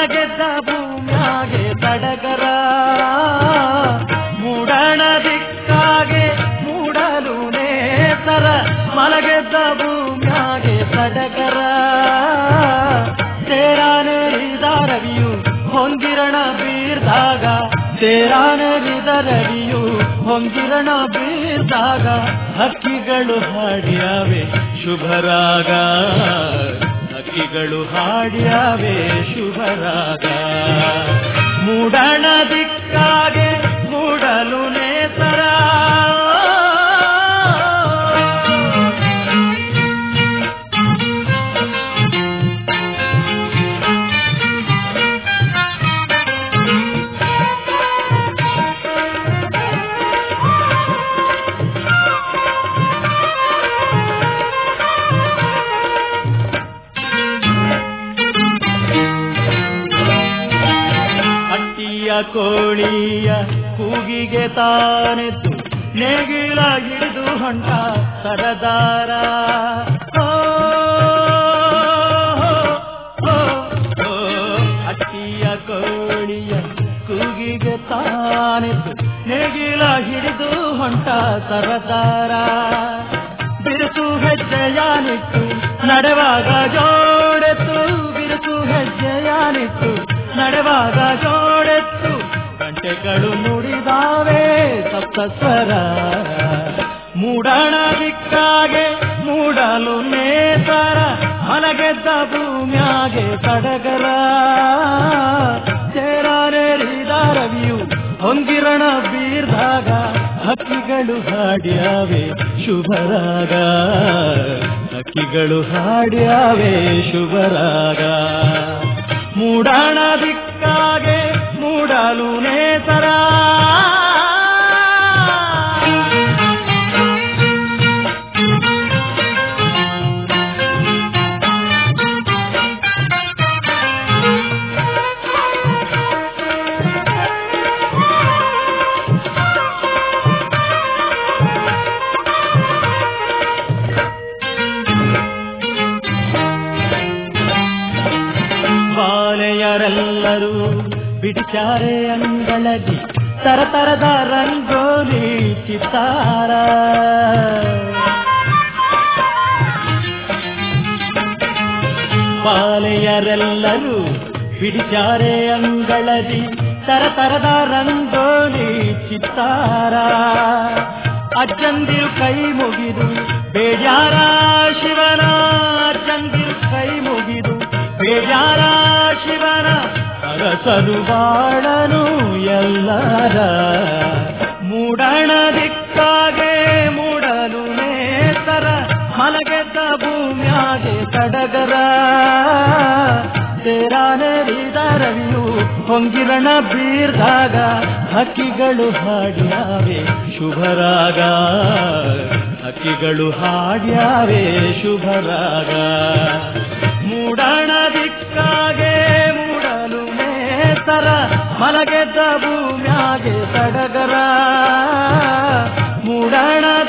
ಮಲಗೆದ್ದ ಭೂಮ್ಯಾಗೆ ಸಡಗರ ಮೂಡಣ ದಿಕ್ಕಾಗೆ ಮೂಡಲು ನೇತರ ಮಲಗೆದ್ದ ಭೂಮ್ಯಾಗೆ ಸಡಗರ ತೇರಾನೇರಿದ ರವಿಯು ಹೊಂದಿರಣ ಬೀರ್ದಾಗ ತೇರಾನೇರಿದ ರವಿಯು ಹೊಂದಿರಣ ಬೀರ್ದಾಗ ಹಕ್ಕಿಗಳು ಹಾಡ್ಯಾವೆ ಶುಭರಾಗ ಹಕ್ಕಿಗಳು ಹಾಡ್ಯಾವೆ ಶುಭರಾಗ ಮೂಡಣ ದಿಕ್ಕಾಗೆ ಮೂಡಲು ನೇತರ ಹಟ್ಟಿಯ ಕೋಳಿಯ ಕೂಗಿಗೆ ತಾನೆದ್ದು ನೇಗಿಲ ಹಿಡಿದು ಹೊಂಟ ಸರದಾರ ಓ, ಓ, ಓ, ಹಟ್ಟಿಯ ಕೋಳಿಯ ಕೂಗಿಗೆ ತಾನೆದ್ದು ನೇಗಿಲ ಹಿಡಿದು ಹೊಂಟ ಸರದಾರ ಬಿರುಸು ಹೆಜ್ಜೆಯಾನಿಟ್ಟು ನಡೆವಾಗ ಜೋಡೆತ್ತು ಬಿರುಸು ಹೆಜ್ಜೆಯಾನಿಟ್ಟು ನಡೆವಾಗ ಜೋಡೆತ್ತು ಗಂಟೆಗಳು ನುಡಿದಾವೆ ಸಪ್ತಸ್ವರ ಮೂಡಣ ದಿಕ್ಕಾಗೆ ಮೂಡಲು ನೇತರ ಮಲಗೆದ್ದ ಭೂಮ್ಯಾಗೆ ಸಡಗರ ಸೇರಾರೇರಿದ ರವಿಯು ಹೊಂಗಿರಣ ಬೀರ್ದಾಗ ಹಕ್ಕಿಗಳು ಹಾಡ್ಯಾವೆ ಶುಭರಾಗ ಹಕ್ಕಿಗಳು ಹಾಡ್ಯಾವೆ ಶುಭರಾಗ ಮೂಡಣ ದಿಕ್ಕಾಗೆ ಮೂಡಲು ನೇತರ ಬಾಲೆಯರೆಲ್ಲರೂ ಬಿಡಿಚಾರೆ ಅಂಗಳದಿ ತರತರದ ರಂಗೋಲಿ ಚಿತ್ತಾರ ಬಾಲೆಯರೆಲ್ಲರೂ ಬಿಡಿಚಾರೆ ಅಂಗಳದಿ ತರತರದ ರಂಗೋಲಿ ಚಿತ್ತಾರ ಅಜ್ಜಂದಿರು ಕೈ ಮುಗಿದು ಬೇಜಾರ ಶಿವನ ಅಜ್ಜಂದಿರು ಕೈ ಮುಗಿದು ಬೇಜಾರ ಶಿವನ ಅರಸನು ಬಾಳನು ಎಲ್ಲರ ಮೂಡಣ ದಿಕ್ಕಾಗೆ ಮೂಡಲು ನೇತರ ಮಲಗೆದ್ದ ಭೂಮ್ಯಾಗೆ ಸಡಗರ ತೇರಾನೇರಿದ ರವಿಯು ಹೊಂಗಿರಣ ಬೀರ್ದಾಗ ಹಕ್ಕಿಗಳು ಹಾಡ್ಯಾವೆ ಶುಭರಾಗ ಹಕ್ಕಿಗಳು ಹಾಡ್ಯಾವೆ ಶುಭರಾಗ ಮೂಡಣ ದಿಕ್ಕಾಗೆ ಮೂಡಲು ನೇತರ ಮಲಗೆದ್ದ ಭೂಮ್ಯಾಗೆ ಸಡಗರ ಮೂಡಣ